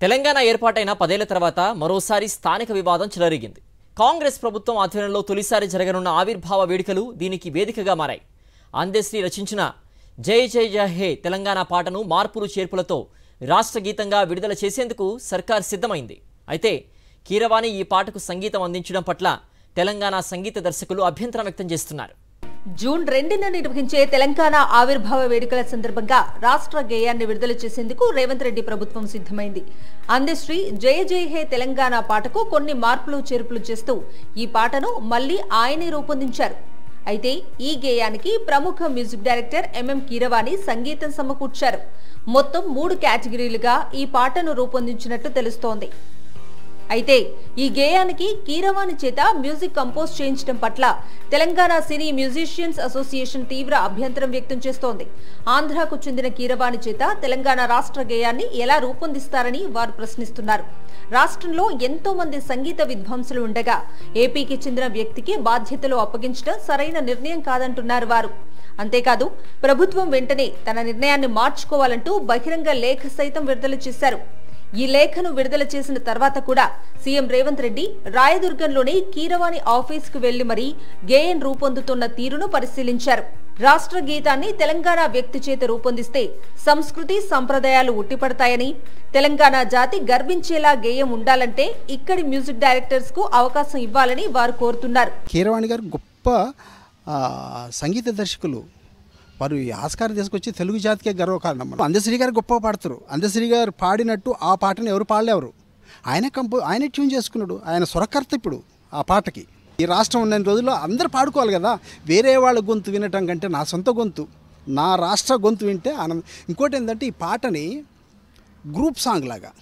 తెలంగాణ ఏర్పాటైన పదేళ్ల తర్వాత మరోసారి స్థానిక వివాదం చెలరేగింది కాంగ్రెస్ ప్రభుత్వం ఆధ్వర్యంలో తొలిసారి జరగనున్న ఆవిర్భావ వేడుకలు దీనికి వేదికగా మారాయి అందశ్రీ రచించిన జై జై జయ హే తెలంగాణ పాటను మార్పులు చేర్పులతో రాష్ట్ర గీతంగా విడుదల చేసేందుకు సర్కార్ సిద్ధమైంది అయితే కీరవాణి ఈ పాటకు సంగీతం అందించడం పట్ల తెలంగాణ సంగీత దర్శకులు అభ్యంతరం వ్యక్తం చేస్తున్నారు జూన్ రెండున నిర్వహించే తెలంగాణ ఆవిర్భావ వేడుకల సందర్భంగా రాష్ట్ర గేయాన్ని విడుదల చేసేందుకు రేవంత్ రెడ్డి ప్రభుత్వం సిద్ధమైంది అందశ్రీ జయ జయ హే తెలంగాణ పాటకు కొన్ని మార్పులు చేర్పులు చేస్తూ ఈ పాటను మళ్లీ ఆయనే రూపొందించారు అయితే ఈ గేయానికి ప్రముఖ మ్యూజిక్ డైరెక్టర్ ఎంఎం కీరవాణి సంగీతం సమకూర్చారు మొత్తం మూడు కేటగిరీలుగా ఈ పాటను రూపొందించినట్టు తెలుస్తోంది అయితే ఈ గేయానికి కీరవాణి చేత మ్యూజిక్ కంపోజ్ చేయించడం పట్ల తెలంగాణ సినీ మ్యూజిషియన్స్ అసోసియేషన్ తీవ్ర అభ్యంతరం వ్యక్తం చేస్తోంది ఆంధ్రాకు చెందిన కీరవాణి చేత తెలంగాణ రాష్ట్ర గేయాన్ని ఎలా రూపొందిస్తారని వారు ప్రశ్నిస్తున్నారు రాష్ట్రంలో ఎంతో మంది సంగీత విద్వాంసులు ఉండగా ఏపీకి చెందిన వ్యక్తికి బాధ్యతలు అప్పగించడం సరైన నిర్ణయం కాదంటున్నారు వారు అంతేకాదు ప్రభుత్వం వెంటనే తన నిర్ణయాన్ని మార్చుకోవాలంటూ బహిరంగ లేఖ సైతం విడుదల చేశారు ఈ లేఖను విడుదల చేసిన తర్వాత కూడా సీఎం రేవంత్ రెడ్డి రాయదుర్గంలోని కీరవాణి ఆఫీస్ కు వెళ్లి మరీ గేయం రూపొందుతున్న తీరును పరిశీలించారు రాష్ట్ర గీతాన్ని తెలంగాణ వ్యక్తి చేత రూపొందిస్తే సంస్కృతి సంప్రదాయాలు ఉట్టిపడతాయని తెలంగాణ జాతి గర్వించేలా గేయం ఉండాలంటే ఇక్కడి మ్యూజిక్ డైరెక్టర్స్ కు అవకాశం ఇవ్వాలని వారు కోరుతున్నారు కీరవాణి గారు గొప్ప ఆ, సంగీత దర్శకులు వారు ఈ ఆస్కారం తీసుకొచ్చి తెలుగు జాతికే గర్వకారణం అందశ్రీ గారు గొప్ప పాడతారు అందశ్రీ గారు పాడినట్టు ఆ పాటను ఎవరు పాడలేవరు ఆయన కంపో ఆయన ట్యూన్ చేసుకున్నాడు ఆయన స్వరకర్త ఇప్పుడు ఆ పాటకి ఈ రాష్ట్రం ఉన్న రోజుల్లో అందరూ పాడుకోవాలి కదా వేరే వాళ్ళ గొంతు వినటం కంటే నా సొంత గొంతు నా రాష్ట్ర గొంతు వింటే ఆనందం ఇంకోటి ఏంటంటే ఈ పాటని గ్రూప్ సాంగ్ లాగా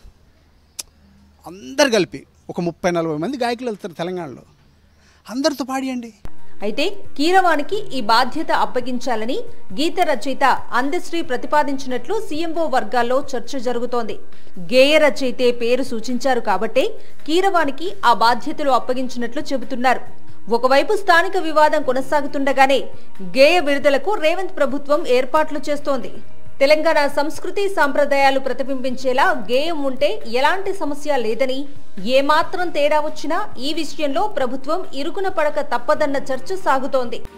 అందరు కలిపి ఒక ముప్పై నలభై మంది గాయకులు వెళ్తారు తెలంగాణలో అందరితో పాడియండి అయితే కీరవాణికి ఈ బాధ్యత అప్పగించాలని గీత రచయిత అందశ్రీ ప్రతిపాదించినట్లు సీఎంఓ వర్గాల్లో చర్చ జరుగుతోంది గేయ రచయితే పేరు సూచించారు కాబట్టే కీరవాణికి ఆ బాధ్యతలు అప్పగించినట్లు చెబుతున్నారు ఒకవైపు స్థానిక వివాదం కొనసాగుతుండగానే గేయ విడుదలకు రేవంత్ ప్రభుత్వం ఏర్పాట్లు చేస్తోంది తెలంగాణ సంస్కృతి సాంప్రదాయాలు ప్రతిబింబించేలా గేయం ఉంటే ఎలాంటి సమస్య లేదని ఏమాత్రం తేడా వచ్చినా ఈ విషయంలో ప్రభుత్వం ఇరుకున పడక తప్పదన్న చర్చ సాగుతోంది